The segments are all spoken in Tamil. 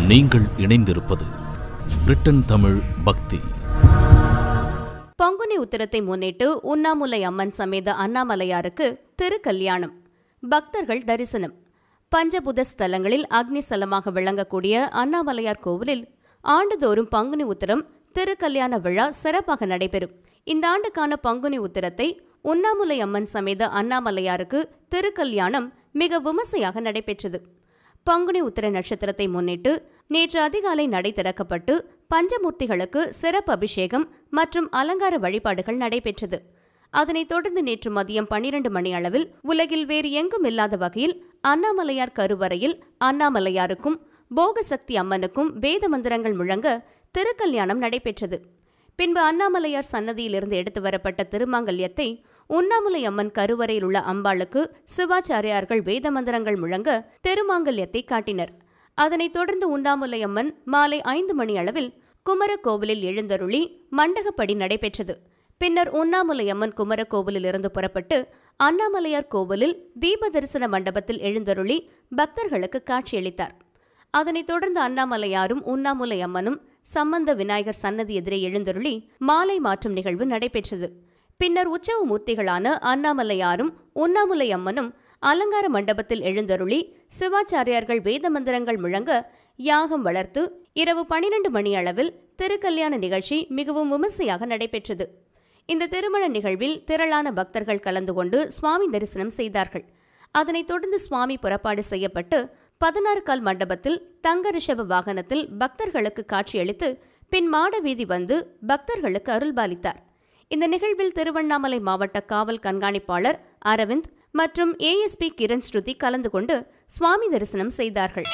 நீங்கள் இணைந்திருப்பது பிரிட்டன் தமிழ் பக்தி பங்குனி உத்திரத்தை முன்னிட்டு உண்ணாமுலை அம்மன் சமேத அண்ணாமலையாருக்கு திருக்கல்யாணம் பக்தர்கள் தரிசனம் பஞ்சபுத ஸ்தலங்களில் அக்னி ஸ்தலமாக விளங்கக்கூடிய அண்ணாமலையார் கோவிலில் ஆண்டுதோறும் பங்குனி உத்திரம் திருக்கல்யாண விழா சிறப்பாக நடைபெறும் இந்த ஆண்டுக்கான பங்குனி உத்திரத்தை உண்ணாமுலை அம்மன் சமேத அண்ணாமலையாருக்கு திருக்கல்யாணம் மிக விமர்சையாக நடைபெற்றது பங்குனி உத்திர நட்சத்திரத்தை முன்னிட்டு நேற்று அதிகாலை நடை திறக்கப்பட்டு பஞ்சமூர்த்திகளுக்கு சிறப்பு அபிஷேகம் மற்றும் அலங்கார வழிபாடுகள் நடைபெற்றது அதனைத் தொடர்ந்து நேற்று மதியம் பன்னிரண்டு மணி அளவில் உலகில் வேறு எங்கும் இல்லாத வகையில் அண்ணாமலையார் கருவறையில் அண்ணாமலையாருக்கும் போகசக்தி அம்மனுக்கும் வேத மந்திரங்கள் முழங்க திருக்கல்யாணம் நடைபெற்றது பின்பு அண்ணாமலையார் சன்னதியிலிருந்து எடுத்து வரப்பட்ட திருமாங்கல்யத்தை உண்ணாமுலை அம்மன் கருவறையில் உள்ள அம்பாளுக்கு சிவாச்சாரியார்கள் வேத மந்திரங்கள் முழங்க திருமாங்கல்யத்தை காட்டினர் அதனைத் தொடர்ந்து உண்ணாமுலை அம்மன் மாலை ஐந்து மணி அளவில் குமரகோவிலில் எழுந்தருளி மண்டகப்படி நடைபெற்றது பின்னர் உண்ணாமுலை அம்மன் குமரகோவிலில் இருந்து புறப்பட்டு அண்ணாமலையார் கோவிலில் தீப தரிசன மண்டபத்தில் எழுந்தருளி பக்தர்களுக்கு காட்சியளித்தார் அதனைத் தொடர்ந்து அண்ணாமலையாரும் உண்ணாமுலை அம்மனும் சம்பந்த விநாயகர் சன்னதி எதிரே எழுந்தருளி மாலை மாற்றும் நிகழ்வு நடைபெற்றது பின்னர் உற்சவ மூர்த்திகளான அண்ணாமலையாரும் உண்ணாமுலை அம்மனும் அலங்கார மண்டபத்தில் எழுந்தருளி சிவாச்சாரியார்கள் வேத மந்திரங்கள் முழங்க யாகம் வளர்த்து இரவு பனிரெண்டு மணி அளவில் திருக்கல்யாண நிகழ்ச்சி மிகவும் விமர்சையாக நடைபெற்றது இந்த திருமண நிகழ்வில் திரளான பக்தர்கள் கலந்து கொண்டு சுவாமி தரிசனம் செய்தார்கள் அதனைத் தொடர்ந்து சுவாமி புறப்பாடு செய்யப்பட்டு பதினாறு கால் மண்டபத்தில் தங்க ரிஷப வாகனத்தில் பக்தர்களுக்கு காட்சியளித்து பின் மாட வீதி வந்து பக்தர்களுக்கு அருள்பாலித்தார் இந்த நிகழ்வில் திருவண்ணாமலை மாவட்ட காவல் கண்காணிப்பாளர் அரவிந்த் மற்றும் ஏஎஸ்பி கிரண் ஸ்ருதி கலந்து கொண்டு சுவாமி தரிசனம் செய்தார்கள்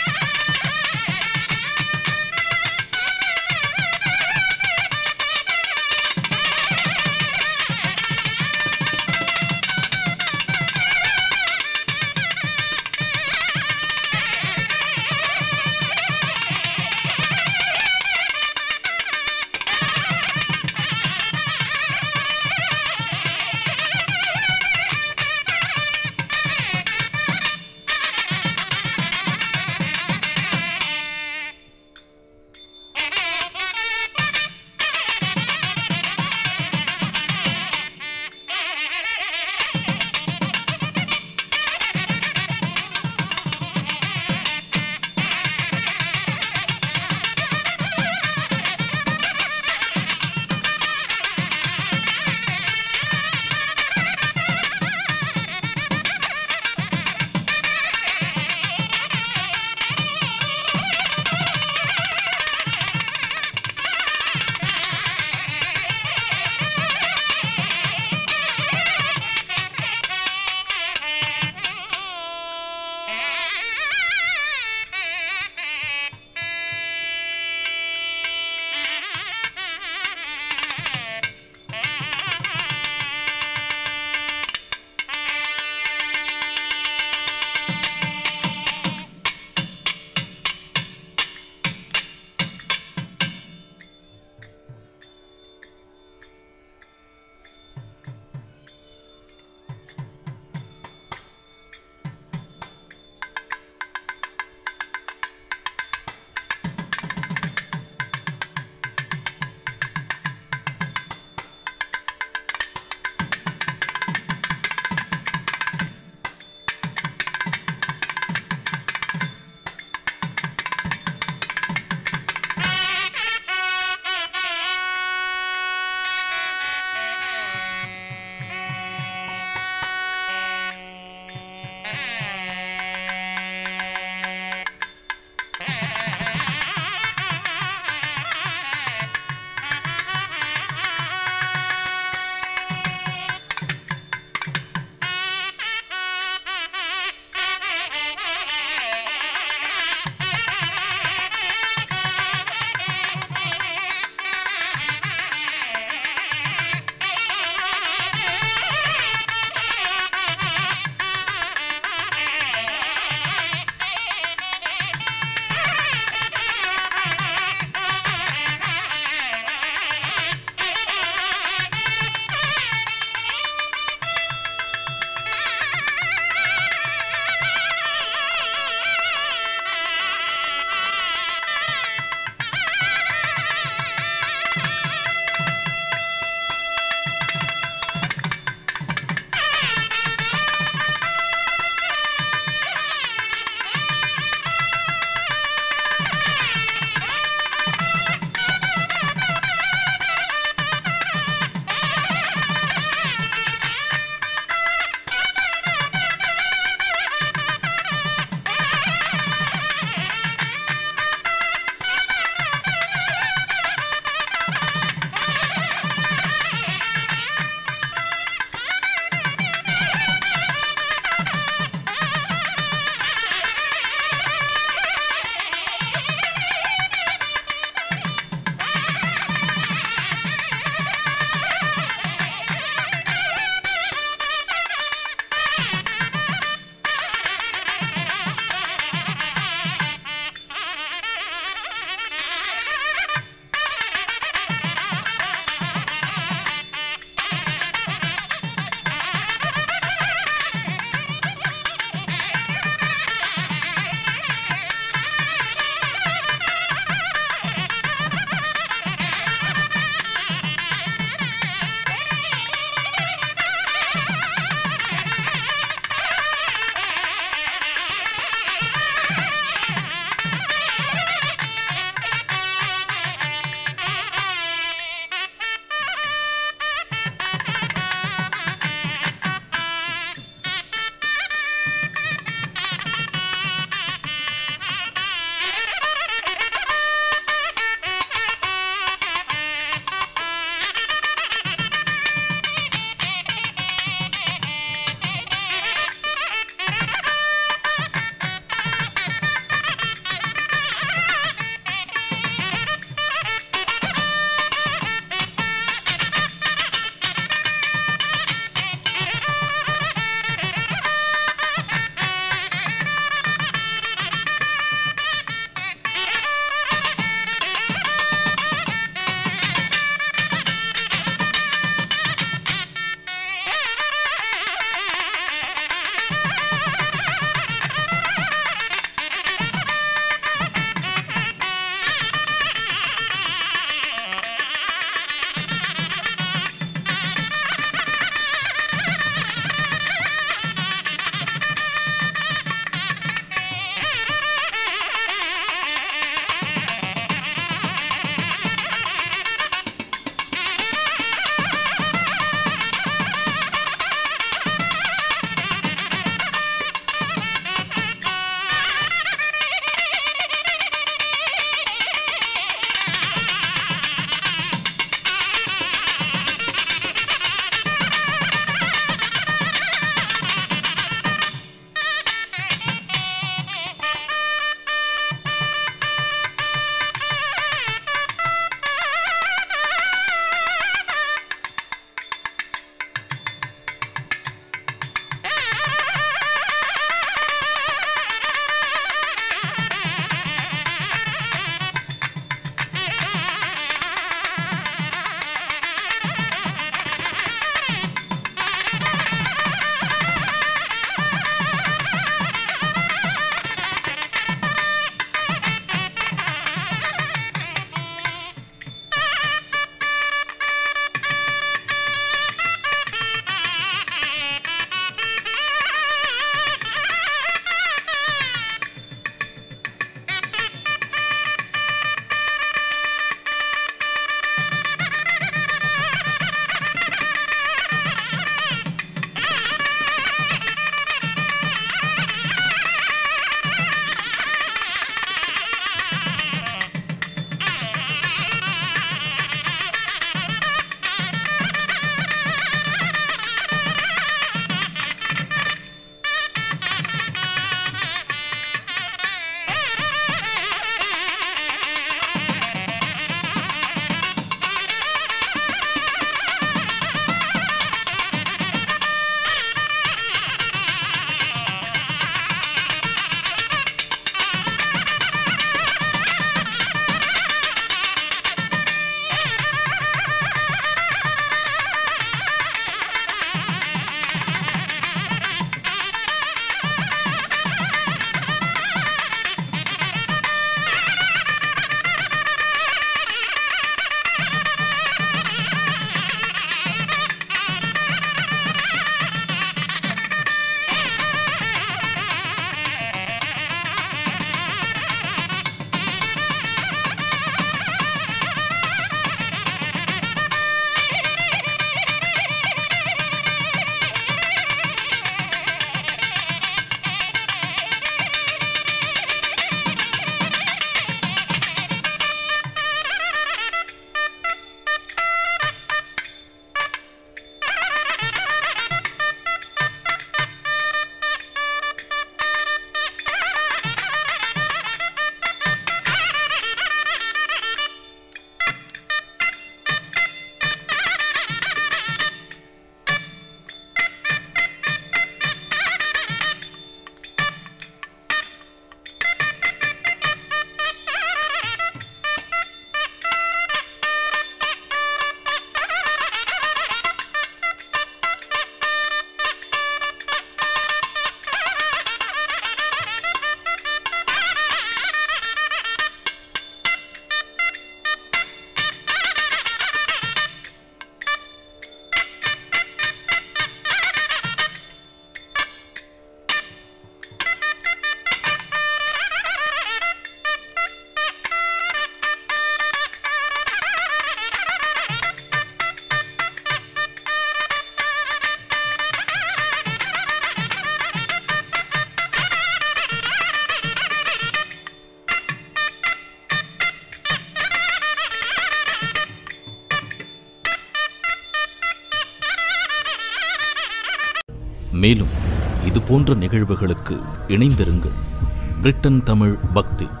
மேலும் இது போன்ற நிகழ்வுகளுக்கு இணைந்திருங்கள் பிரிட்டன் தமிழ் பக்தி